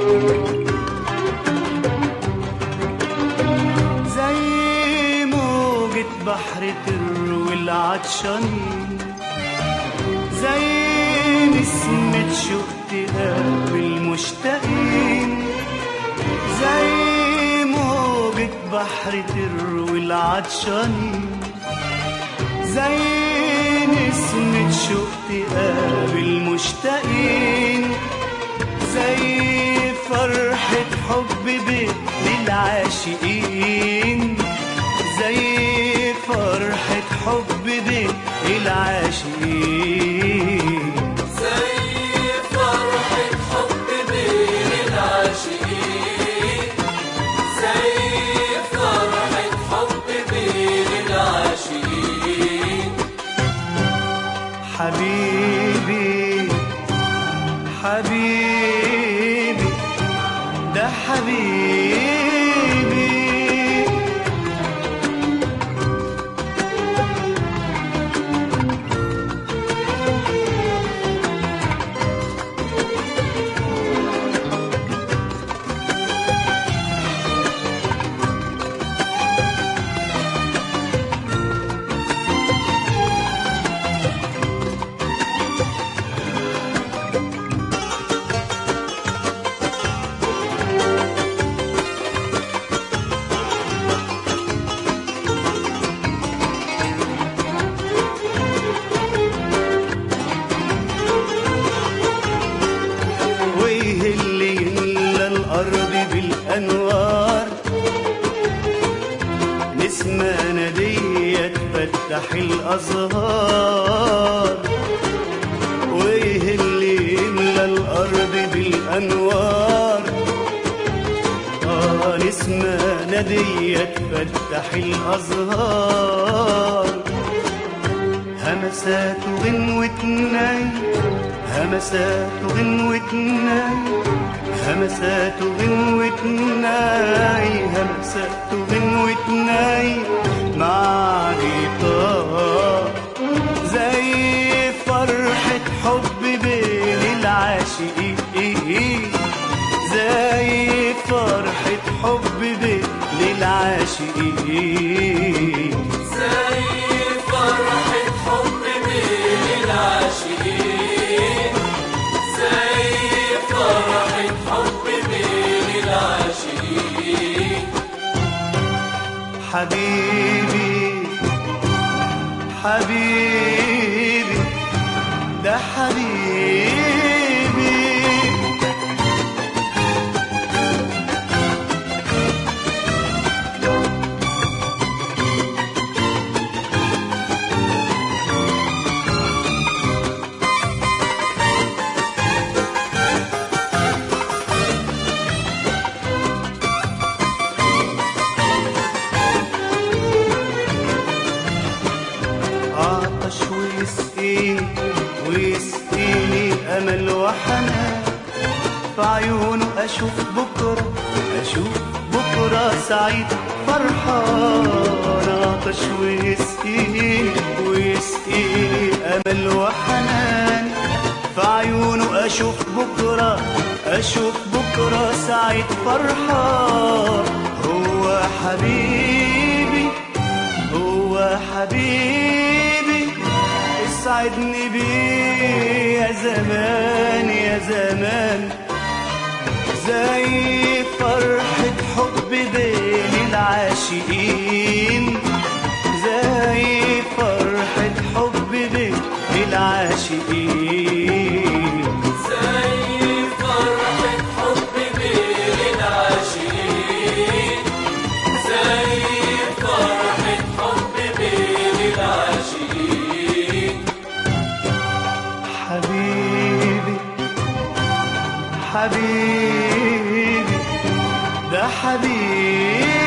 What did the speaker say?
زي موجة بحر تروي العطشانين زي نسمة شوق تقابل المشتاقين زي موجة بحر تروي العطشانين زي نسمة شوق تقابل المشتاقين زي فرحة حب بين العاشقين زي فرحة حب بين العاشقين زي فرحة حب بين العاشقين زي فرحة حب بين العاشقين حبيبي حبيبي ده حبيبي ويهل يملى الأرض بالأنوار نسمة نادية تفتح الأزهار ويهل يملى الأرض بالأنوار آه نسمة نادية تفتح الأزهار همسات غنوة ناي همسات غنوة ناي همسات غنوة ناي همسات غنوة ناي مع جيتار زي فرحة حب بين العاشقين زي فرحة حب بين العاشقين زي فرحة حب بين العاشقين زي فرحة حب بين العاشقين حبيبي حبيبي ده حبيبي عطش ويسقيني ويسقيني امل وحنان في عيونه اشوف بكره اشوف بكره سعيد فرحان عطش ويسقيني ويسقيني امل وحنان في عيونه اشوف بكره اشوف بكره سعيد فرحان هو حبيبي هو حبيبي اسعدني بيه يا زمان يا زمان زي فرحة حب بين العاشقين زي فرحة حب بين العاشقين زي فرحة حب بين العاشقين زي فرحة حب بين العاشقين حبيبي حبيبي ده حبيبي